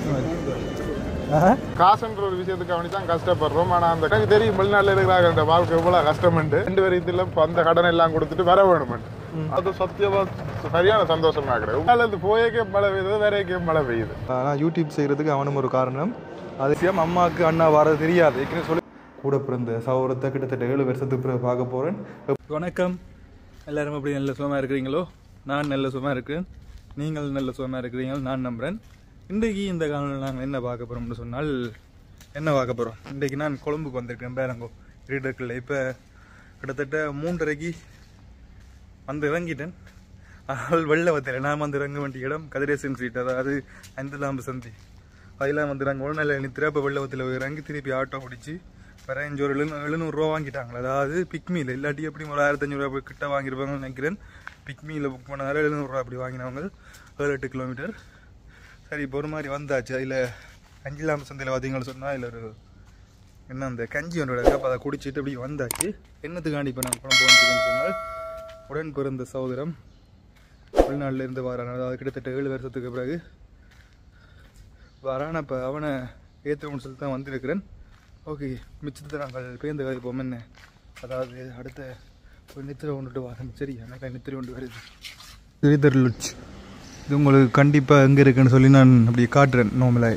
காசுன்ற ஒரு விஷயத்துக்கு அவனி தான் கஷ்டப்படுறோம் ஆனா அந்த எனக்கு தெரியும் வெளிநாட்டுல இருக்கிறாங்க வாழ்க்கை எவ்வளவு கஷ்டம்ண்டு ரெண்டு பேரும் இதுல இப்ப அந்த கடன் எல்லாம் கொடுத்துட்டு வர வேணும் அது சத்தியமா சரியான சந்தோஷமா கிடையாது உங்களால இருந்து போயக்கே மழை பெய்யுது வேறக்கே மழை பெய்யுது ஆனால் யூடியூப் செய்கிறதுக்கு அவனும் ஒரு காரணம் அது விஷயம் அம்மாவுக்கு அண்ணா வர தெரியாது ஏற்கனவே சொல்லி கூட பிறந்த சௌரத்தை கிட்டத்தட்ட ஏழு வருஷத்துக்கு பிறகு பார்க்க போகிறேன் வணக்கம் எல்லாரும் எப்படி நல்ல சுகமாக இருக்கிறீங்களோ நான் நல்ல சுகமாக இருக்கிறேன் நீங்கள் நல்ல சுகமாக இருக்கிறீங்க நான் நம்புகிறேன் இன்றைக்கு இந்த காலையில் நாங்கள் என்ன பார்க்க போகிறோம்னு சொன்னால் என்ன பார்க்க போகிறோம் இன்றைக்கு நான் கொழும்புக்கு வந்திருக்கேன் பேரங்கோ ரீடர்க்கில் இப்போ கிட்டத்தட்ட மூன்றரைக்கு வந்து இறங்கிட்டேன் ஆனால் வெளில வந்தேன் நான் வந்து இறங்க வேண்டிய இடம் கதிரேசன் ஸ்ட்ரீட் அதாவது ஐந்தலாம்பு சந்தி அதெல்லாம் வந்து நாங்கள் ஒரு நாள் நித்திர இப்போ வெள்ளவத்தில் இறங்கி திருப்பி ஆட்டோ பிடிச்சி பதினஞ்சு ஒரு எழுநூ எழுநூறுவா வாங்கிட்டாங்களே அதாவது பிக்மியில் இல்லாட்டி எப்படியும் ஒரு ஆயிரத்தி அஞ்சூறுவா கிட்ட வாங்கியிருப்பாங்கன்னு நினைக்கிறேன் பிக்மியில் புக் பண்ணதால எழுநூறுவா அப்படி வாங்கினவங்க ஏழு எட்டு கிலோமீட்டர் சரி இப்போ ஒரு மாதிரி வந்தாச்சு அதில் அஞ்சிலாம்பு சந்தையில் பார்த்தீங்கன்னு சொன்னால் அதில் ஒரு என்ன அந்த கஞ்சி ஒன்றோட அப்போ அதை குடிச்சிட்டு இப்படி வந்தாச்சு என்னத்துக்காண்டி இப்போ நான் குழம்பு வந்துருக்கேன்னு சொன்னால் உடன் பிறந்த சகோதரம் வெளிநாட்டில் இருந்து வரான் அதாவது கிட்டத்தட்ட ஏழு வருஷத்துக்கு பிறகு வரான் அப்போ அவனை ஏற்றுவோம்னு சொல்லி தான் வந்திருக்கிறேன் ஓகே மிச்சத்தை நாங்கள் பேருந்து கதைப்போம் என்ன அதாவது அடுத்த ஒரு நித்திரை கொண்டுட்டு வரேன் சரி எனக்கு நித்திரை கொண்டு வருது ஸ்ரீதர் லுட்ச் இது உங்களுக்கு கண்டிப்பாக எங்கே இருக்குன்னு சொல்லி நான் அப்படி காட்டுறேன் நோமலாய்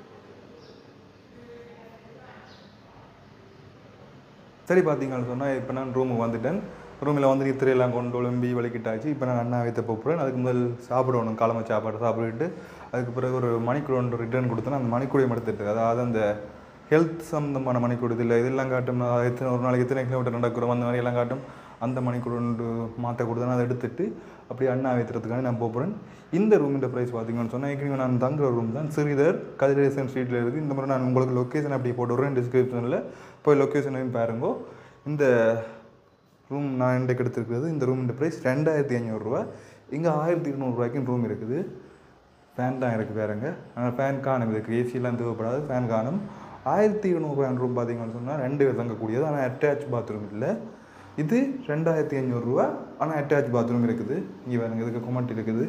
சரி பார்த்தீங்கன்னு சொன்னால் இப்போ நான் ரூமுக்கு வந்துட்டேன் ரூமில் வந்து நித்திரையெல்லாம் கொண்டு ஒழும்பி வலிக்கிட்டாச்சு இப்போ நான் அண்ணா வைத்த போகிறேன் அதுக்கு முதல் சாப்பிடணும் காலமை சாப்பாடு சாப்பிட்டுட்டு அதுக்கு பிறகு ஒரு மணிக்கூட ஒன்று ரிட்டர்ன் கொடுத்தேன் அந்த மணிக்கூடையும் எடுத்துட்டு அதாவது அந்த ஹெல்த் சம்மந்தமான மணிக்கூடு இதில் இதெல்லாம் காட்டும் நான் எத்தனை ஒரு நாளைக்கு எத்தனை கிலோமீட்டர் நடக்கிறோம் அந்த மாதிரி எல்லாம் காட்டும் அந்த மணிக்கூடு ஒன்று மாற்ற கொடுத்தேன் அதை எடுத்துட்டு அப்படியே அண்ணா வைத்துறதுக்காக நான் போகிறேன் இந்த ரூமிൻ്റെ ப்ரைஸ் பார்த்தீங்கன்னு சொன்னால் ஏற்கனவே நான் தங்குற ரூம் தான் சிறிதர் கதிரேசன் ஸ்ட்ரீட்டில் இருக்குது இந்த மாதிரி நான் உங்களுக்கு லொக்கேஷன் அப்படி போட்டு விட்றேன் டிஸ்கிரிப்ஷனில் போய் லொக்கேஷனையும் பாருங்கோ இந்த ரூம் நான் இன்றைக்கு எடுத்துருக்கிறது இந்த ரூமிൻ്റെ ப்ரைஸ் ரெண்டாயிரத்தி ஐநூறுரூவா இங்கே ஆயிரத்தி இருநூறுவாய்க்கும் ரூம் இருக்குது ஃபேன் தான் இருக்குது வேறுங்க ஆனால் ஃபேன் காணும் இதுக்கு ஏசியெல்லாம் தேவைப்படாது ஃபேன் காணும் ஆயிரத்தி இருநூறுவா ரூம் பார்த்தீங்கன்னு சொன்னால் ரெண்டு பேர் தங்கக்கூடியது ஆனால் அட்டாச் பாத்ரூம் இல்லை இது ரெண்டாயிரத்தி ஐநூறுரூவா ஆனால் அட்டாச் பாத்ரூம் இருக்குது இங்கே வேறுங்க இதுக்கு கொமெண்ட் இருக்குது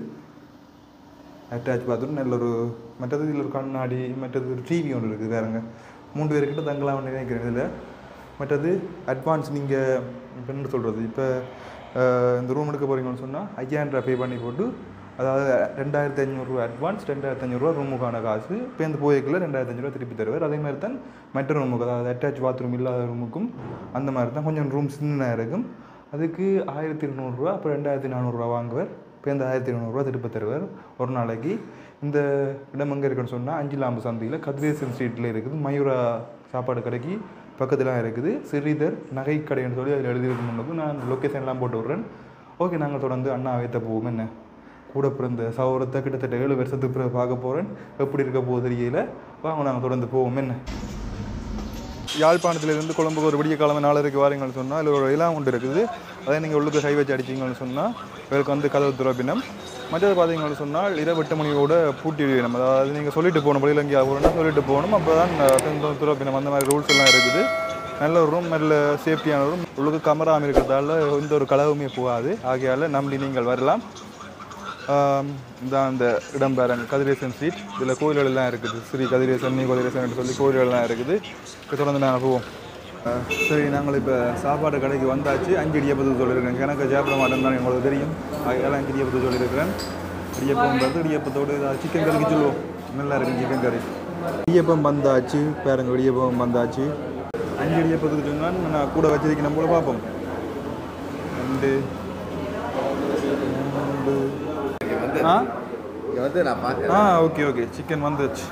அட்டாச் பாத்ரூம் நல்ல ஒரு மற்றது இதில் ஒரு கண்ணாடி மற்றது ஒரு டிவி ஒன்று இருக்குது வேறுங்க மூன்று பேர்கிட்ட தங்கலாம் நினைக்கிறேன் இதில் மற்றது அட்வான்ஸ் நீங்கள் இப்போ என்ன சொல்கிறது இப்போ இந்த ரூம் எடுக்க போகிறீங்கன்னு சொன்னால் ஐயாயிரம் ரூபா பே பண்ணி போட்டு அதாவது ரெண்டாயிரத்தி ஐநூறுரூவா அட்வான்ஸ் ரெண்டாயிரத்தி ஐநூறுரூவா ரூமுக்கான காசு இப்போ இந்த போய்க்குள்ள ரெண்டாயிரத்தி ஐநூறுரூவா திருப்பி தருவார் அதே மாதிரி தான் மற்ற ரூமுக்கு அதாவது அட்டாச் பாத்ரூம் இல்லாத ரூமுக்கும் அந்த மாதிரி தான் கொஞ்சம் ரூம் சின்ன இருக்கும் அதுக்கு ஆயிரத்தி இருநூறுவா அப்போ ரெண்டாயிரத்தி நானூறுரூவா வாங்குவார் இப்போ இந்த ஆயிரத்தி இருநூறுவா திருப்பி தருவார் ஒரு நாளைக்கு இந்த இடம் எங்கே இருக்குன்னு சொன்னால் அஞ்சிலாம்பு சந்தையில் கதிரேசன் ஸ்ட்ரீட்டில் இருக்குது மயூரா சாப்பாடு கடைக்கு பக்கத்தில் இருக்குது சிறிதர் நகை கடைன்னு சொல்லி அதில் எழுதியிருக்கு முன்னுக்கு நான் அந்த லொக்கேஷன்லாம் போட்டு விட்றேன் ஓகே நாங்கள் தொடர்ந்து அண்ணா வைத்த போவோம் என்ன கூட பிறந்த சௌரத்தை கிட்டத்தட்ட ஏழு வருஷத்துக்கு பிறகு பார்க்க போகிறேன் எப்படி இருக்க போகுது தெரியல வாங்க நாங்கள் தொடர்ந்து போவோம் என்ன யாழ்ப்பாணத்திலிருந்து கொழம்புக்கு ஒரு விடிய கிழமை நாளருக்கு வாரீங்கன்னு சொன்னால் அதில் ஒரு இலாம் ஒன்று இருக்குது அதை நீங்கள் உள்ளுக்கு கை வச்சு அடிச்சிங்கன்னு சொன்னால் இவருக்கு வந்து கதவு துறப்பினம் மற்றது பார்த்தீங்கன்னு சொன்னால் இரவு எட்டு மணியோட பூட்டி விடணும் அதாவது நீங்கள் சொல்லிட்டு போகணும் வெளியில் எங்கேயா போகணும்னா சொல்லிட்டு போகணும் அப்போ தான் துறப்பினம் அந்த மாதிரி ரூல்ஸ் எல்லாம் இருக்குது நல்ல ஒரு ரூம் நல்ல சேஃப்டியான ரூம் உள்ளுக்கு கமராம இருக்கிறதால எந்த ஒரு கலவுமே போகாது ஆகையால் நம்பி நீங்கள் வரலாம் இந்த அந்த இடம் பாருங்க கதிரேசன் ஸ்ட்ரீட் இதில் கோயில்கள் எல்லாம் இருக்குது ஸ்ரீ கதிரேசன் நீ கதிரேசன் சொல்லி கோயில்கள் எல்லாம் இருக்குது இப்போ தொடர்ந்து நாங்கள் போவோம் அஹ் சரி நாங்கள் இப்போ சாப்பாடு கடைக்கு வந்தாச்சு அஞ்சு இடியப்பத்து சொல்லியிருக்கேன் எனக்கு சாப்பிட மாட்டேன்னு தான் உங்களுக்கு தெரியும் அதெல்லாம் அஞ்சு இடியப்பத்து சொல்லியிருக்கிறேன் இடியப்பம் பார்த்து இடியப்பத்தோடு ஏதாவது சிக்கன் கறிக்கு சொல்லுவோம் நல்லா இருக்கும் சிக்கன் கறி இடியப்பம் வந்தாச்சு பாருங்க இடியப்பம் வந்தாச்சு அஞ்சு இடியப்பத்துக்கு சொன்னால் நான் கூட வச்சிருக்கேன் போல பார்ப்போம் ரெண்டு மூன்று ஆ இங்க வந்து நான் பார்க்குறேன் ஆ ஓகே ஓகே சிக்கன் வந்துச்சு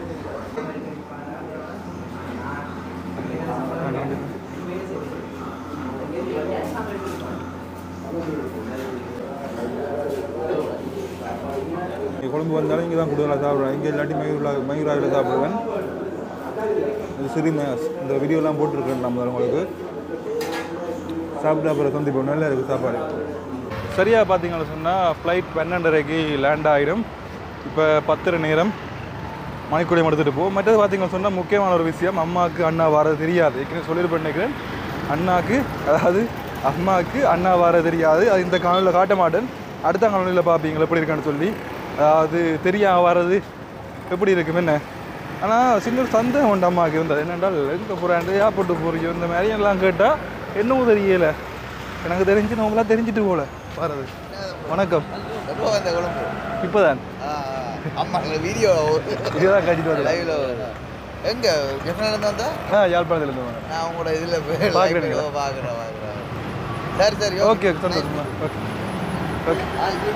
இங்கே குழம்பு வந்தாலும் இங்கே தான் கூடுதலாக சாப்பிடுவேன் இங்கே இல்லாட்டி மயூரா மயூராவில் சாப்பிடுவேன் இது சிறி இந்த வீடியோலாம் போட்டிருக்கேன் நம்ம உங்களுக்கு சாப்பிட்டு அப்புறம் சந்திப்போம் நல்லா இருக்குது சாப்பாடு சரியாக பார்த்தீங்கன்னு சொன்னால் ஃப்ளைட் பன்னெண்டரைக்கு லேண்ட் ஆகிடும் இப்போ பத்தரை நேரம் மணிக்கூடையும் எடுத்துகிட்டு போகும் மற்றது பார்த்தீங்கன்னு சொன்னால் முக்கியமான ஒரு விஷயம் அம்மாவுக்கு அண்ணா வர தெரியாது ஏற்கனவே சொல்லியிருப்பேன் நினைக்கிறேன் அண்ணாக்கு அதாவது அம்மாவுக்கு அண்ணா வர தெரியாது அது இந்த காணொலியில் காட்ட மாட்டேன் அடுத்த காணொலியில் பார்ப்பீங்களா எப்படி இருக்கான்னு சொல்லி அதாவது தெரியாம வர்றது எப்படி இருக்கும் என்ன ஆனால் சின்ன ஒரு சந்தேகம் உண்டு அம்மாவுக்கு இருந்தது என்னென்றால் எங்கே போகிறாண்டு ஏர்போர்ட்டு போகிறீங்க இந்த மாதிரி எல்லாம் கேட்டால் என்னவும் தெரியல எனக்கு தெரிஞ்சு நம்மளாம் தெரிஞ்சுட்டு போல வரது வணக்கம் எப்போ வந்த குழம்பு இப்போதான் ஆமா வீடியோ இதுதான் கழிச்சிட்டு வரல லைவ்ல எங்க ஜெஃபனா வந்தா ஆ யாழ்ப்பாணத்துலேருந்து வரேன் நான் உங்களோட இதுல பார்க்குறீங்களா? பாக்குறேன் பாக்குறேன் சரி சரி ஓகே சந்தோஷமா ஓகே ஓகே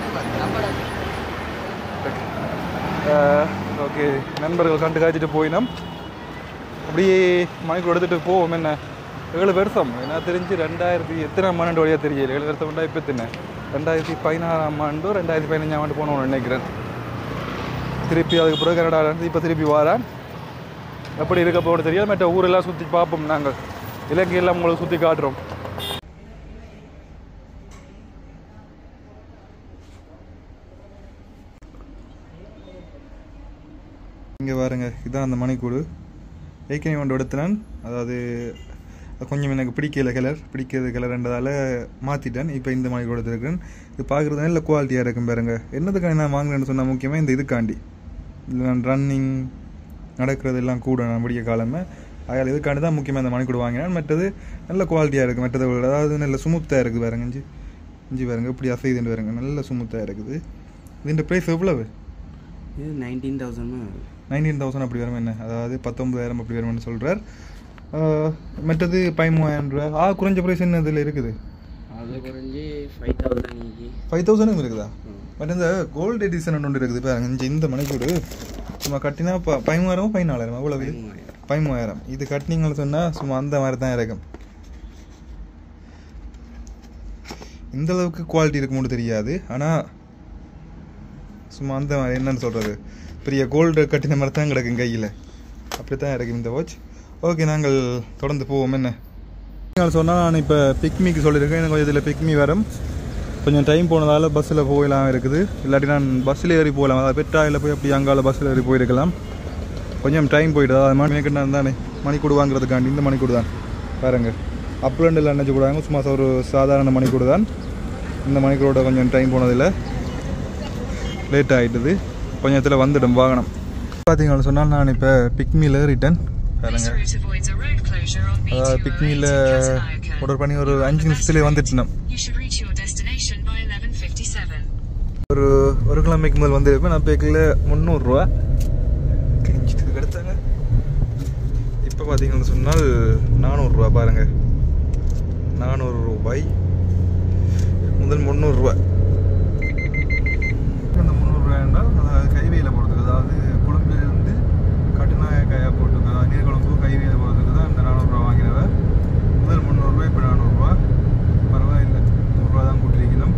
ஓகே நண்பர்கள் கண்டு காய்ச்சிட்டு போயினோம் அப்படியே மணிக்கு எடுத்துகிட்டு போவோம் என்ன ஏழு வருஷம் என்ன தெரிஞ்சு ரெண்டாயிரத்தி எத்தனை ஆண்டு வழியாக தெரியல ஏழு வருஷம் இப்போ எத்தனை ரெண்டாயிரத்தி பதினாறாம் ஆண்டோ ரெண்டாயிரத்தி பதினஞ்சாம் ஆண்டு போனோம்னு நினைக்கிறேன் திருப்பி அதுக்கு பிறகு கனடாலேருந்து இப்போ திருப்பி வரேன் எப்படி இருக்க போகிறது தெரியாது மற்ற ஊரெல்லாம் சுற்றி பார்ப்போம் நாங்கள் இலங்கையெல்லாம் உங்களுக்கு சுற்றி காட்டுறோம் இங்கே பாருங்க இதான் அந்த மணிக்கூடு ஏற்கனவே ஒன்று எடுத்தினான் அதாவது அது கொஞ்சம் எனக்கு பிடிக்கல கலர் பிடிக்காத கலர்ன்றதால மாற்றிட்டேன் இப்போ இந்த மணிக்கூடு எடுத்துருக்கேன் இது பார்க்குறது நல்ல குவாலிட்டியாக இருக்கும் பாருங்க என்னதுக்காண்டி நான் வாங்கினேன்னு சொன்னால் முக்கியமாக இந்த இதுக்காண்டி இதில் நான் ரன்னிங் நடக்கிறது எல்லாம் கூட நான் முடிய காலமே அதில் இதுக்காண்டி தான் முக்கியமாக இந்த மணிக்கூடு வாங்கினேன் மற்றது நல்ல குவாலிட்டியாக இருக்குது மற்றதை விட அதாவது நல்ல சுமுத்தாக இருக்குது பாருங்க இஞ்சி இஞ்சி பாருங்க இப்படி அசைதுன்னு பாருங்க நல்ல சுமுத்தாக இருக்குது இதுன்ற ப்ரைஸ் எவ்வளவு இது நைன்டீன் தௌசண்ட் நைன்டீன் தௌசண்ட் அப்படி வரும் என்ன அதாவது பத்தொன்பதாயிரம் அப்படி வரும்னு சொல்கிறார் மற்றது பதிமூவாயிரம் ரூபா ஆ குறைஞ்ச ப்ரைஸ் என்ன இதில் இருக்குது அது குறைஞ்சி ஃபைவ் தௌசண்ட் இன்னைக்கு ஃபைவ் தௌசண்டும் இருக்குதா பட் இந்த கோல்டு எடிஷன் ஒன்று இருக்குது பாருங்க இந்த- இந்த மணிக்கூடு சும்மா கட்டினா ப பதிமூவாயிரமோ பதினாலாயிரம் அவ்வளவு பதிமூவாயிரம் இது கட்டினீங்கன்னு சொன்னால் சும்மா அந்த மாதிரி தான் இருக்கும் இந்த அளவுக்கு குவாலிட்டி இருக்கும்னு தெரியாது ஆனால் சும்மா அந்த மாதிரி என்னன்னு சொல்கிறது பெரிய கோல்டு கட்டின மாதிரி தான் கிடக்கும் கையில் அப்படி தான் இருக்கும் இந்த வாட்ச் ஓகே நாங்கள் தொடர்ந்து போவோம் என்ன நீங்கள் சொன்னால் நான் இப்போ பிக்மிக்கு சொல்லியிருக்கேன் எனக்கு கொஞ்சம் இதில் பிக்மி வரும் கொஞ்சம் டைம் போனதால் பஸ்ஸில் போகலாம் இருக்குது இல்லாட்டி நான் பஸ்ஸில் ஏறி போகலாம் அதாவது பெட்ராயில் போய் அப்படி அங்கால பஸ்ஸில் ஏறி போயிருக்கலாம் கொஞ்சம் டைம் போயிடுது அதாவது மணி மேற்கொண்டு தானே மணிக்கூடு வாங்குறதுக்காண்டி இந்த மணிக்கூடு தான் பாருங்க அப்லண்ட் இல்லை நினச்சி கூடாங்க சும்மா ஒரு சாதாரண மணிக்கூடு தான் இந்த மணிக்கூடோட கொஞ்சம் டைம் போனதில்லை லேட் ஆகிட்டுது கொஞ்சத்தில் வந்துடும் வாகனம் பார்த்தீங்கன்னு சொன்னால் நான் இப்போ பிக்மியில் ரிட்டன் பாருங்க This route avoids a road closure on அதாவது B208 பிக்மியில் in Catanaia ஆர்டர் பண்ணி ஒரு அஞ்சு நிமிஷத்துலேயே வந்துட்டுனோம் You should reach your destination by 11.57. ஒரு ஒரு கிழமைக்கு முதல் வந்திருப்பேன் நான் பேக்கில் முந்நூறுரூவா கிழிச்சிட்டு எடுத்தாங்க இப்போ பார்த்தீங்கன்னு சொன்னால் நானூறுரூவா பாருங்க நானூறு ரூபாய் முதல் முந்நூறுரூவா இந்த முந்நூறுரூவா என்றால் அதாவது கைவேல போகிறதுக்கு அதாவது குழம்பிலிருந்து கட்டுநாயக்காயாக போட்டு அதாவது நீர்குழம்பு கைவேல போகிறதுக்கு தான் இந்த நானூறுரூவா வாங்கினவன் முதல் முந்நூறுரூவா இப்போ நானூறுரூவா பரவாயில்லை நூறுரூவா தான் கூட்டிருக்கணும்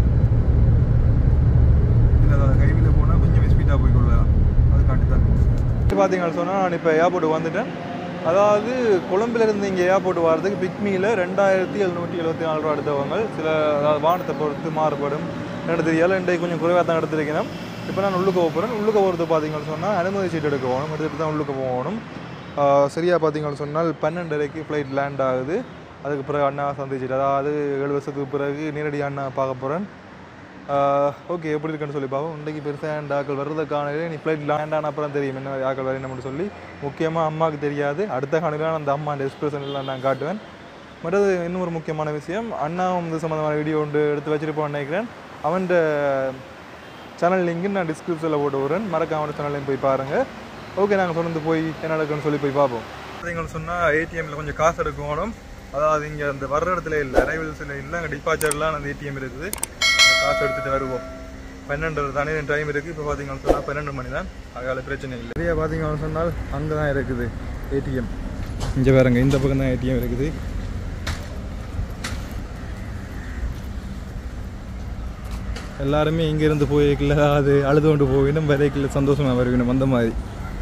இல்லை அதாவது கைவியில் போனால் கொஞ்சம் ஸ்பீடாக போய் கொள்ளலாம் அது காட்டுதான் பார்த்தீங்கன்னு சொன்னால் நான் இப்போ ஏர்போர்ட் வந்துட்டேன் அதாவது கொழும்புல இருந்து இங்கே ஏர்போர்ட் வர்றதுக்கு பிக்மியில் ரெண்டாயிரத்தி எழுநூற்றி எழுபத்தி நாலு ரூபா எடுத்தவங்க சில அதாவது வானத்தை பொறுத்து மாறுபடும் எனக்கு தெரியல இன்றைக்கு கொஞ்சம் குறைவாக தான் எடுத்திருக்கணும் இப்போ நான் உள்ளுக்கு போகிறேன் உள்ளுக்கு போகிறது பார்த்தீங்கன்னு சொன்னால் அனுமதி சீட் எடுக்க போகணும் எடுத்துகிட்டு தான் உள்ளுக்கு போகணும் ஆஹ் சரியா பார்த்தீங்கன்னு சொன்னால் பன்னெண்டரைக்கு ஃப்ளைட் லேண்ட் ஆகுது அதுக்கு பிறகு அண்ணா சந்திச்சிட்டு அதாவது ஏழு வருஷத்துக்கு பிறகு நேரடி அண்ணா பார்க்க போகிறேன் ஓகே எப்படி இருக்குன்னு சொல்லி பார்ப்போம் இன்றைக்கு பெருசாக என் ஆக்கள் வர்றதை காணல நீ ஃப்ளைட் லேண்ட் ஆன அப்புறம் தெரியும் என்ன மாதிரி ஆக்கள் வரணும்னு சொல்லி முக்கியமாக அம்மாவுக்கு தெரியாது அடுத்த காணலாம் அந்த அம்மா அந்த எக்ஸ்பிரஷன் எல்லாம் நான் காட்டுவேன் மற்றது இன்னும் ஒரு முக்கியமான விஷயம் அண்ணாவும் இது சம்மந்தமான வீடியோ ஒன்று எடுத்து வச்சிருப்போம்னு நினைக்கிறேன் அவன் சேனல் லிங்க் நான் டிஸ்கிரிப்ஷனில் போட்டு விடுறேன் மறக்காம அவன் சேனல்லையும் போய் பாருங்கள் ஓகே நாங்கள் தொடர்ந்து போய் என்ன நடக்குன்னு சொல்லி போய் பார்ப்போம் பார்த்தீங்கன்னு சொன்னால் ஏடிஎம்மில் கொஞ்சம் காசு எடுக்கணும் அதாவது இங்கே அந்த வர்ற இடத்துல இல்லை அரைவல்ஸில் இல்லை அங்கே டிபார்ச்சர்லாம் அந்த ஏடிஎம் இருக்குது அந்த காசு எடுத்துகிட்டு வருவோம் பன்னெண்டு தானே டைம் இருக்குது இப்போ பார்த்தீங்கன்னு சொன்னால் பன்னெண்டு மணி தான் அதனால் பிரச்சனை இல்லை நிறைய பார்த்தீங்கன்னு சொன்னால் அங்கே தான் இருக்குது ஏடிஎம் இங்கே பாருங்க இந்த பக்கம் தான் ஏடிஎம் இருக்குது எல்லாருமே இங்கேருந்து போய்க்கல அது அழுது கொண்டு போகணும் வரைக்கல சந்தோஷமாக வருவினும் அந்த மாதிரி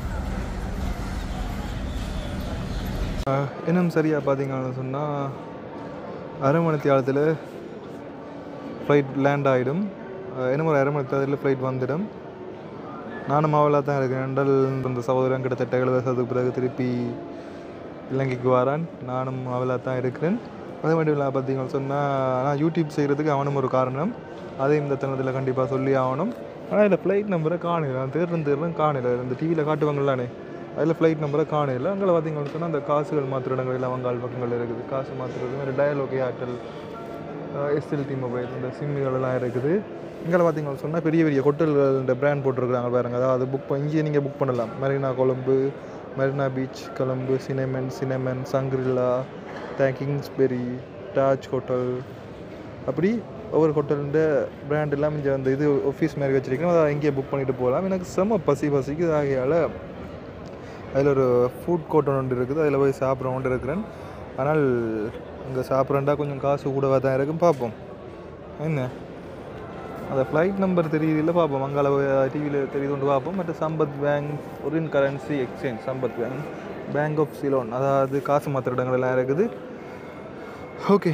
ஆஹ், இன்னும் சரியாக பார்த்தீங்கன்னு சொன்னால் அரை மணி தியாலத்தில் ஃப்ளைட் லேண்ட் ஆகிடும் இன்னும் ஒரு அரை மணி தியாலத்தில் ஃப்ளைட் வந்துடும் நானும் அவளாக தான் இருக்கேன் என்றால் இந்த சகோதரன் கிட்டத்தட்ட ஏழு வருஷத்துக்கு பிறகு திருப்பி இலங்கைக்கு வரான் நானும் அவளாக தான் இருக்கிறேன் அது மட்டும் இல்லாமல் பார்த்தீங்கன்னு சொன்னால் நான் யூடியூப் செய்கிறதுக்கு அவனும் ஒரு காரணம் அதையும் இந்த தருணத்தில் கண்டிப்பாக சொல்லி ஆகணும் ஆனால் இதில் ஃப்ளைட் நம்பரை காணல நான் தேர்ந்து தேர்ந்து காணல இந்த டிவியில் காட்டுவாங்களானே அதில் ஃப்ளைட் நம்பரை காணல அங்கே பார்த்தீங்கன்னு சொன்னால் அந்த காசுகள் மாற்றுற இடங்கள் எல்லாம் வங்காள் பக்கங்கள் இருக்குது காசு மாற்றுறது மாதிரி டயலாக் ஏர்டெல் எஸ்எல்டி மொபைல் இந்த சிம்முகள் எல்லாம் இருக்குது இங்கே பார்த்தீங்கன்னு சொன்னால் பெரிய பெரிய ஹோட்டல்கள் இந்த பிராண்ட் போட்டிருக்காங்க பாருங்க அதாவது புக் இங்கேயே நீங்கள் புக் பண்ணலாம் Marina Colombo Marina beach Colombo Cinnamon Cinnamon Shangrila Kingsbury Taj hotel அப்படி ஒவ்வொரு ஹோட்டலுன்ற பிராண்ட் எல்லாம் இங்கே அந்த இது ஆஃபீஸ் மாதிரி வச்சிருக்கோம் அதை இங்கேயே புக் பண்ணிட்டு போகலாம் எனக்கு செம்ம பசி பசிக்குது ஆகையால் அதில் ஒரு ஃபுட் கோர்ட் ஒன்று இருக்குது அதில் போய் சாப்பிட்றோன்ட்டு இருக்கிறேன் ஆனால் அங்கே சாப்பிட்றேன்டா கொஞ்சம் காசு கூடவா தான் இருக்கும் பார்ப்போம் என்ன அந்த ஃப்ளைட் நம்பர் தெரியுதில்ல பார்ப்போம் அங்கால டிவியில் தெரியுது கொண்டு பார்ப்போம் மற்ற சம்பத் பேங்க் ஒரின் currency exchange Sampath bank bank of Ceylon அதாவது காசு மாத்திர இடங்கள் எல்லாம் இருக்குது ஓகே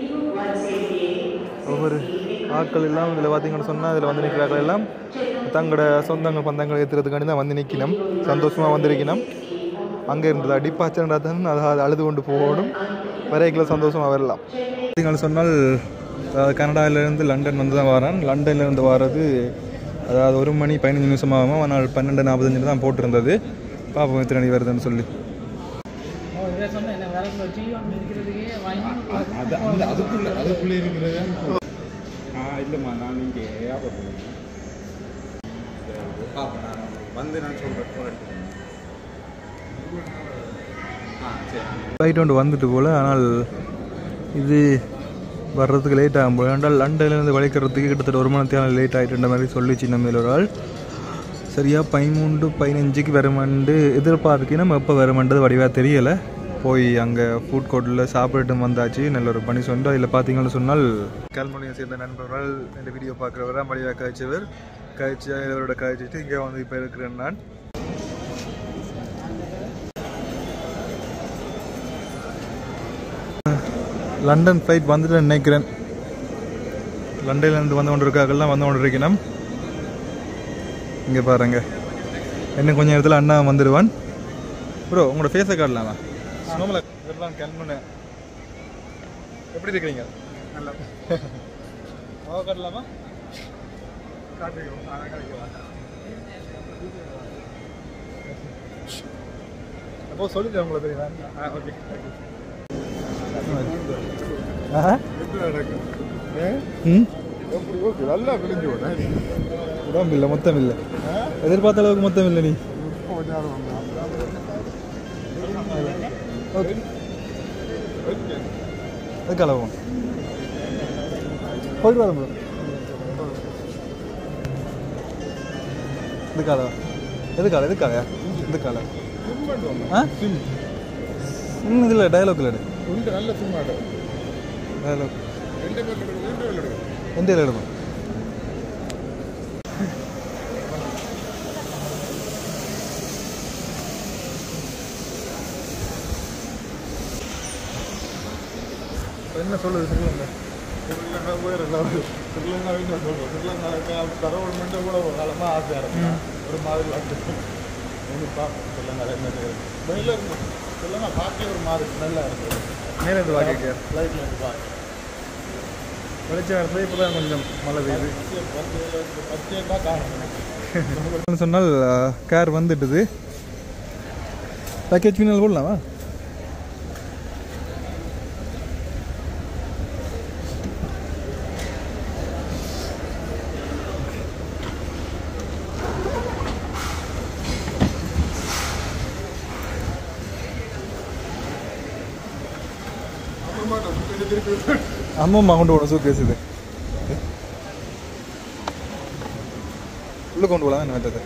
ஒவ்வொரு ஆட்கள் எல்லாம் இதில் பார்த்தீங்கன்னு சொன்னால் இதில் வந்து நிற்கிறார்கள் எல்லாம் தங்களோட சொந்தங்கள் பந்தங்கள் ஏற்றுறதுக்காண்டி தான் வந்து நிற்கணும் சந்தோஷமாக வந்திருக்கணும் அங்கே இருந்தது அடிப்பாச்சன்றா தான் அதை அழுது கொண்டு போகணும் வரைக்குள்ள சந்தோஷமாக வரலாம் பார்த்தீங்கன்னு சொன்னால் அதாவது கனடாவிலேருந்து லண்டன் வந்து தான் வரேன் லண்டன்லேருந்து வர்றது அதாவது ஒரு மணி பதினஞ்சு நிமிஷம் ஆகும் ஆனால் பன்னெண்டு நாற்பத்தஞ்சு தான் போட்டிருந்தது பார்ப்போம் எத்தனை மணி வருதுன்னு சொல்லி அது அந்த அதுக்குள்ள அதுக்குள்ளே இருக்கிறது ஆ இல்லைம்மா நான் இங்கே ஏர்போர்ட் பார்ப்பேன் நான் வந்து நான் சொல்கிறேன் ஆ சரி ஃப்ளைட் ஒன்று வந்துட்டு போல் ஆனால் இது வர்றதுக்கு லேட் ஆகும் போல ஏன்டால் லண்டன்லேருந்து வளைக்கிறதுக்கு கிட்டத்தட்ட ஒரு மணி நேரம் லேட் ஆகிட்டுன்ற மாதிரி சொல்லிச்சு நம்ம ஒரு ஆள் சரியாக பதிமூன்று பதினஞ்சுக்கு வருமாண்டு எதிர்பார்க்கி நம்ம எப்போ வருமானது வடிவாக தெரியலை போய் அங்கே ஃபுட் கோர்ட்டில் சாப்பிட்டு வந்தாச்சு நல்ல ஒரு பணி சொன்னோம் அதில் பார்த்தீங்கன்னு சொன்னால் கல்மொழியை சேர்ந்த நண்பர்கள் இந்த வீடியோ பார்க்குறவர் தான் வடிவாக காய்ச்சவர் காய்ச்சி இவரோட காய்ச்சிட்டு இங்கே வந்து இப்போ இருக்கிறேன் நான் லண்டன் ஃப்ளைட் வந்துட்டு நினைக்கிறேன் லண்டன்லேருந்து வந்து கொண்டு இருக்காங்கலாம் வந்து கொண்டு இருக்கணும் இங்கே பாருங்க இன்னும் கொஞ்சம் நேரத்தில் அண்ணா வந்துடுவான் ப்ரோ உங்களோட ஃபேஸை காட்டலாமா ஸ்னோமில் இதெல்லாம் கிளம்புன எப்படி இருக்கிறீங்க நல்லா முக காட்டலாமா அப்போ சொல்லிட்டேன் உங்களை தெரியுமா ஆ ஓகே ஆஹா ம் எப்படி ஓகே நல்லா விழிஞ்சு போனேன் உடம்பு இல்லை மொத்தம் இல்லை எதிர்பார்த்த அளவுக்கு மொத்தம் இல்லை நீ இப்போ கொஞ்ச நேரம் வந்தேன். ஓகே அதுக்கு அளவும் போயிட்டு வரோம் ப்ரோ இதுக்கால எதுக்கால எதுக்காக இதுக்கால ஆ ம் இதில் டயலாக் இல்லை உண்டு நல்ல சிம்மாடு டயலாக் ரெண்டு பேர் எடுக்கணும் ரெண்டு பேர் எடுக்கணும் எந்த இதில் எடுக்கும் என்ன சொல்லுது சொல்லுங்க ஸ்ரீலங்கா போய் ரெண்டாவது ஸ்ரீலங்காவே நான் சொல்கிறேன் ஸ்ரீலங்காவுக்கு கடவுள் மட்டும் கூட ஒரு காலமாக ஆசையாக இருக்கும் ஒரு மாதிரி வந்து ஒன்று பார்ப்போம் ஸ்ரீலங்காவில் என்ன செய்யுது வெளியில் இருக்கும் ஸ்ரீலங்கா பார்க்கவே ஒரு மாதிரி நல்லா இருக்குது மேலே இருந்து வாங்க லைட்டில் இருந்து பார்க்க வெளிச்சம் வரது இப்போ தான் கொஞ்சம் மழை பெய்யுது பச்சையை தான் காரணம் சொன்னால் கார் வந்துட்டுது பேக்கேஜ் பின்னால் போடலாமா அம்மம்மா கொண்டு போகணும் சூக்கேஸ் இது உள்ளே கொண்டு போகலாம் என்ன வேண்டது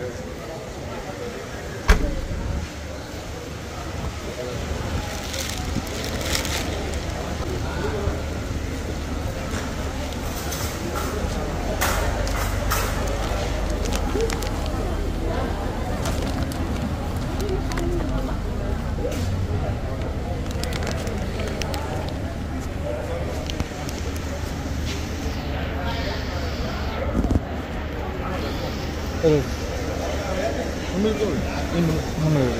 முன்னூறு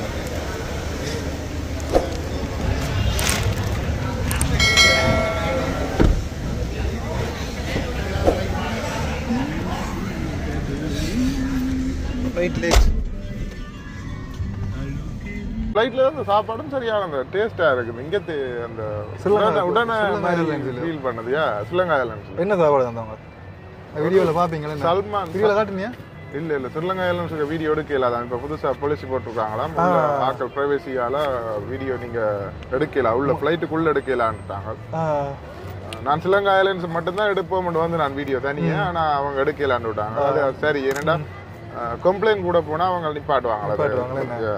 ஃப்ளைட்ல அந்த சாப்பாடும் சரியான அந்த டேஸ்டா இருக்குது இங்க தே- அந்த ஸ்ரீலங்கா- உடனே- உடனே ஸ்ரீலங்கா Airlines-ல. ஃபீல் பண்ணது யா ஸ்ரீலங்கா ஏர்லைன்ஸ்ல என்ன சாப்பாடு தந்தவங்க வீடியோவில் பார்ப்பீங்களே சல்மான் வீடியோவில் காட்டுனியா இல்ல இல்ல ஸ்ரீலங்கா ஏர்லைன்ஸுக்கு வீடியோ எடுக்கல அதான் இப்ப புதுசா பாலிசி போட்டிருக்காங்களாம் உள்ள ஆக்கள் பிரைவசியால வீடியோ நீங்க எடுக்கல உள்ள ஃபிளைட்டுக்குள்ள எடுக்கலான்ட்டாங்க நான் ஸ்ரீலங்கா ஏர்லைன்ஸ் மட்டும்தான் எடுப்போம் வந்து நான் வீடியோ தனியா ஆனா அவங்க எடுக்கலான்னு விட்டாங்க அது சரி ஏன்னா கம்ப்ளைண்ட் கூட போனா அவங்க நிப்பாட்டுவாங்களே, நிப்பாட்டுவாங்க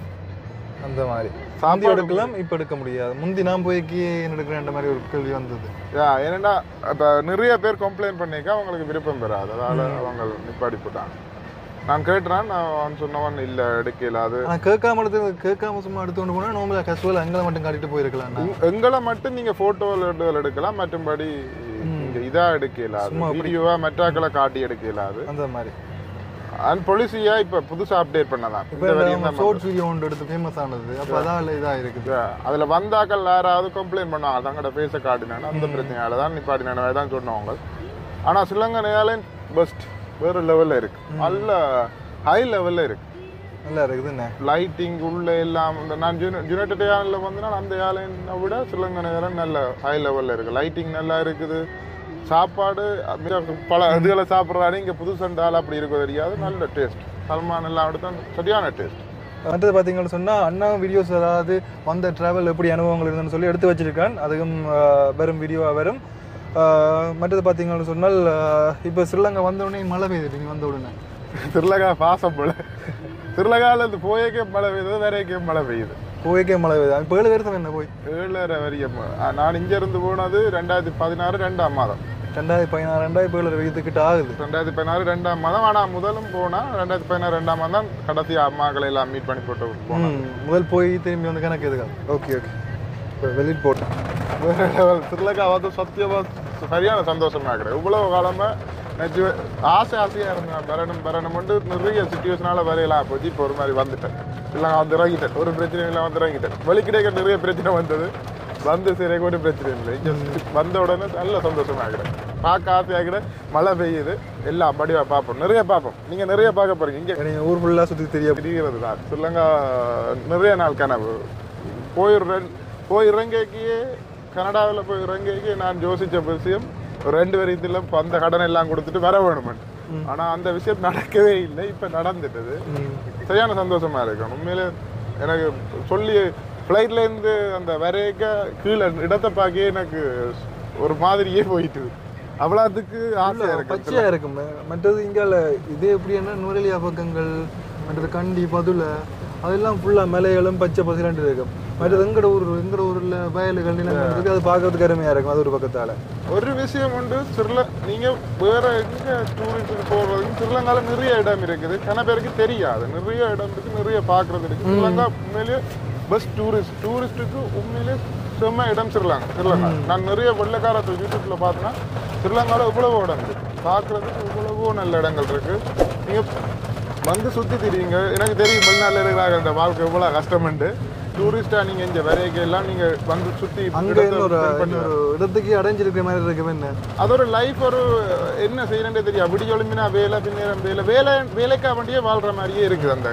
அந்த மாதிரி சாந்தி எடுக்கலாம் இப்போ எடுக்க முடியாது முந்தி நான் போய்க்கு எடுக்கிறேன் மாதிரி ஒரு கேள்வி வந்தது யா ஏன்னா இப்ப நிறைய பேர் கம்ப்ளைண்ட் பண்ணிக்க அவங்களுக்கு விருப்பம் பெறாது அதனால அவங்க நிப்பாடி போட்டாங்க நான் கேட்டுறான் நான் சொன்னவன் இல்ல எடுக்கல அது ஆனால் கேட்காம எடுத்து கேட்காம சும்மா எடுத்துட்டு போனால் நார்மலாக கசுவல் எங்களை மட்டும் காட்டிட்டு போயிருக்கலாம் உங்க- எங்களை மட்டும் நீங்க போட்டோல எடுக்கலாம் மற்றும்படி நீங்க இதா எடுக்கல வீடியோவா மற்றாக்களை காட்டி எடுக்கல அது அந்த மாதிரி அண்ட் பொலிசியா இப்ப புதுசா அப்டேட் பண்ணதான் இப்போ இந்த வரையும் தான் ஷோர்ட்ஸ் வீடியோ ஒன்று எடுத்து ஃபேமஸ் ஆனது அப்போ அதால இதாக இருக்குது Yeah, அதுல வந்தாக்கள் யாராவது கம்ப்ளைண்ட் பண்ணுவாங்க தங்களோட பேச காட்டினாங்க அந்த பிரச்சனையால தான் நிப்பாட்டினான தான் சொன்னவங்க ஆனா ஸ்ரீலங்கா ஏர்லைன் பெஸ்ட் வேற லெவல்ல இருக்கு நல்ல ஹை லெவல்ல இருக்கு நல்லா இருக்குது என்ன லைட்டிங் உள்ள எல்லாம் இந்த நான் யுனைடெட் ஏர்லைன்ல வந்து நான் அந்த ஏர்லைனை விட ஸ்ரீலங்கா ஏர்லைன் நல்ல ஹை லெவல்ல இருக்கு லைட்டிங் நல்லா இருக்குது சாப்பாடு மிக பல இதுகளை சாப்பிட்றாரு இங்க புது சண்டால் அப்படி இருக்க தெரியாது நல்ல டேஸ்ட் சல்மான் எல்லாம் எடுத்தா சரியான டேஸ்ட் அடுத்தது பார்த்தீங்கன்னு சொன்னால் அண்ணா வீடியோஸ் ஏதாவது வந்த ட்ராவல் எப்படி அனுபவங்கள் இருந்ததுன்னு சொல்லி எடுத்து வச்சிருக்கேன் அதுவும் ஆஹ், வரும் வீடியோவாக வரும் ஆஹ், மற்றது பார்த்தீங்கன்னு சொன்னால் இப்போ ஸ்ரீலங்கா வந்த உடனே மழை பெய்யுது நீங்கள் வந்த உடனே திருலகா பாசம் போல திருலகால இருந்து போயக்கே மழை பெய்யுது வேறக்கே மழை பெய்யுது போய்க்கே மழை பெய்யுது இப்போ ஏழு வருஷம் என்ன போய் ஏழரை வரையும் நான் இங்க இருந்து போனது ரெண்டாயிரத்தி பதினாறு ரெண்டாம் மாதம் ரெண்டாயிரத்தி பதினாறு ரெண்டாயிரத்தி இப்போ ஏழு வீட்டுக்கிட்ட ஆகுது ரெண்டாயிரத்தி பதினாறு ரெண்டாம் மாதம் ஆனா முதலும் போனா ரெண்டாயிரத்தி பதினாறு ரெண்டாம் மாதம் தான் கடைசி அம்மாக்களை எல்லாம் மீட் பண்ணி போட்டு போனேன் ம், முதல் போய் திரும்பி வந்து கணக்கு எதுக்கா ஓகே ஓகே இப்போ வெளியிட்டு போட்டேன் வேற level. திருலகா வந்து சத்தியமா சரியான சந்தோஷமா கிடையாது இவ்வளவு காலமா நிஜ ஆசை ஆசையா இருந்தேன் வரணும் வரணும் நிறைய சுச்சுவேஷனால வரையலாம் போச்சு இப்போ ஒரு மாதிரி வந்துட்டேன் இல்லை வந்து இறங்கிட்டேன் ஒரு பிரச்சனை இல்லை வந்து இறங்கிட்டேன் வழி கிடைக்க நிறைய பிரச்சனை வந்தது வந்து சரி கூட பிரச்சனை இல்லை இங்க வந்த உடனே நல்ல சந்தோஷமா ஆகிறேன் பார்க்க ஆசையாகிட மழை பெய்யுது எல்லாம் படிவா பார்ப்போம் நிறைய பார்ப்போம் நீங்க நிறைய பார்க்க போறீங்க இங்க நீங்கள் ஊர் ஃபுல்லாக சுற்றி தெரிய தெரிகிறது தான் ஸ்ரீலங்கா நிறைய நாள் கனவு போயிடுறேன் போய் இறங்கிக்கு கனடாவில் போய் இறங்கிக்கு நான் யோசிச்ச விஷயம் ஒரு ரெண்டு வரையத்தில் இப்போ அந்த கடன் எல்லாம் கொடுத்துட்டு வர வேணுமென்னு ஆனா அந்த விஷயம் நடக்கவே இல்லை இப்ப நடந்துட்டது சரியான சந்தோஷமா இருக்கு உண்மையிலே எனக்கு சொல்லி ஃப்ளைட்ல இருந்து அந்த வரைக்க கீழே இடத்தை பார்க்கவே எனக்கு ஒரு மாதிரியே போயிட்டு அவ்வளோத்துக்கு ஆசையா இருக்கு பச்சையா இருக்கும் மற்றது இங்கால இதே எப்படின்னா நுரலியா பக்கங்கள் மற்றது கண்டி பதுல அதெல்லாம் ஃபுல்லா மலைகளும் பச்சை பசுலாண்டு இருக்கும் மற்றது எங்கட ஊர் எங்கட ஊர்ல வயல்கள் நிலங்கள் இருக்கு அது பார்க்கறதுக்கு அருமையா இருக்கும் அது ஒரு பக்கத்தால ஒரு விஷயம் உண்டு சிறில நீங்க வேற எங்க டூரிஸ்ட் போறதுக்கு ஸ்ரீலங்கால நிறைய இடம் இருக்குது கன பேருக்கு தெரியாது நிறைய இடம் இருக்கு நிறைய பாக்குறது இருக்கு ஸ்ரீலங்கா உண்மையிலேயே பெஸ்ட் டூரிஸ்ட் டூரிஸ்டுக்கு உண்மையிலேயே செம்ம இடம் ஸ்ரீலங்கா ஸ்ரீலங்கா நான் நிறைய வெள்ளக்கார யூடியூப்ல பார்த்தேன்னா ஸ்ரீலங்கால இவ்வளவு இடம் இருக்கு பாக்குறதுக்கு இவ்வளவோ நல்ல இடங்கள் இருக்கு நீங்க வந்து சுத்தி திரியுங்க எனக்கு தெரியும் வெளிநாட்டுல இருக்கிறாங்க இந்த வாழ்க்கை எவ்வளவு கஷ்டம்ண்டு டூரிஸ்டா நீங்க இந்த வரைக்கும் எல்லாம் நீங்க வந்து சுத்தி அங்க இடத்தை இன்னொரு spend பண்ணி இன்னொரு இடத்துக்கு அடைஞ்சிருக்கிற மாதிரி இருக்கு என்ன அது ஒரு லைஃப் ஒரு என்ன செய்யணுன்றே தெரியும் விடிய ஒளிம்பினா வேலை பின்னேரம் வேலை வேலை வேலைக்கா வண்டியே வாழ்ற மாதிரியே இருக்குது அந்த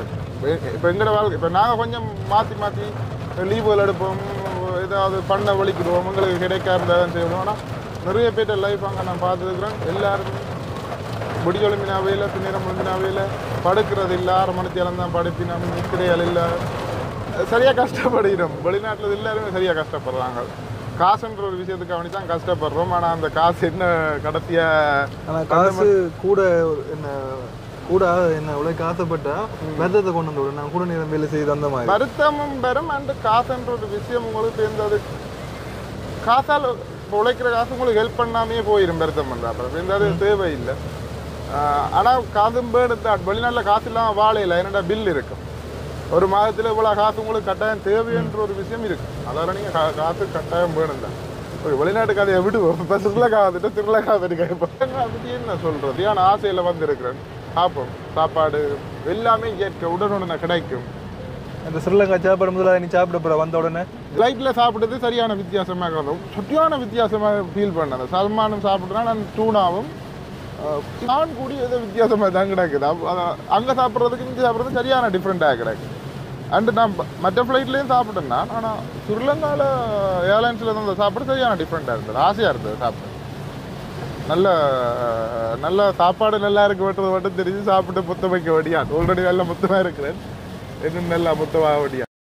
இப்போ எங்கட வாழ்க்கை இப்போ நாங்கள் கொஞ்சம் மாற்றி மாற்றி லீவுகள் எடுப்போம் ஏதாவது பண்ண வலிக்கிடுவோம் உங்களுக்கு கிடைக்க இருந்தாலும் செய்வோம் ஆனால் நிறைய பேர்ட்ட லைஃப் அங்கே நான் பார்த்துருக்குறேன் எல்லாருமே விடிய ஒளிம்பினா வேலை பின்னேரம் ஒளிம்பினா வேலை படுக்கிறது இல்லை ஆறு மணிக்கு தான் படுப்பினோம் நிற்கிறையால் இல்லை சரியாக கஷ்டப்படுகிறோம் வெளிநாட்டில் எல்லாருமே சரியாக கஷ்டப்படுறாங்க காசுன்ற ஒரு விஷயத்துக்கு அவனி தான் கஷ்டப்படுறோம் ஆனால் அந்த காசு என்ன கடைசியா ஆனா காசு கூட ஒரு என்ன கூட என்ன உழைக்க ஆசைப்பட்டா விரதத்தை கொண்டு வந்து விடு நான் கூட நேரம் வேலை செய்து அந்த மாதிரி வருத்தமும் வரும் அண்ட் காசுன்ற ஒரு விஷயம் உங்களுக்கு தெரிந்தது காசால் இப்போ உழைக்கிற காசு உங்களுக்கு ஹெல்ப் பண்ணாமையே போயிடும் வருத்தம் பண்ணுற அப்புறம் இருந்தால் அது தேவையில்லை ஆனால் காசும் பேடு வெளிநாட்டில் காசு இல்லாமல் வாழையில என்னடா பில் இருக்கும் ஒரு மாதத்தில் இவ்வளோ காசு உங்களுக்கு கட்டாயம் தேவைன்ற ஒரு விஷயம் இருக்கு அதனால நீங்கள் கா காசு கட்டாயம் வேணும் தான் ஒரு வெளிநாட்டு கதையை விடுவோம் இப்போ திருலக்கா வந்துட்டு திருலக்கா இருக்கு இப்போ பற்றி என்ன சொல்கிறது ஏன்னா ஆசையில் வந்திருக்கிறேன் சாப்பிடும் சாப்பாடு எல்லாமே இயற்கை உடனுடனே கிடைக்கும் இந்த ஸ்ரீலங்கா சாப்பாடு முதல்ல நீ சாப்பிட போற வந்த உடனே ஃப்ளைட்டில் சாப்பிட்டது சரியான வித்தியாசமாக இருந்தது சரியான வித்தியாசமாக ஃபீல் பண்ணது சல்மானும் சாப்பிட்றேன் நான் டூனாவும் அஹ், நான் கூடி ஏதோ வித்தியாசமாக தான் கிடக்குது அப்ப, அஹ், அங்க சாப்பிட்றதுக்கு இங்கே சாப்பிட்றது சரியான டிஃப்ரெண்ட்டாக கிடக்கு அண்டு நான் ப- மற்ற ஃப்ளைட்லேயும் சாப்பிட்டேன் நான் ஆனால் ஸ்ரீலங்காவில் ஏர்லைன்ஸில் இருந்த சாப்பாடு சரியான டிஃப்ரெண்ட்டாக இருந்தது ஆசையாக இருந்தது சாப்பிட நல்ல நல்ல சாப்பாடு நல்லா இருக்கு வெட்டுறது மட்டும் தெரிஞ்சு சாப்பிட்டு முத்தம் வைக்க வடியான் ஆல்ரெடி நல்ல முத்தமாக இருக்கிறேன் இன்னும் நல்லா முத்தமாக வடியான்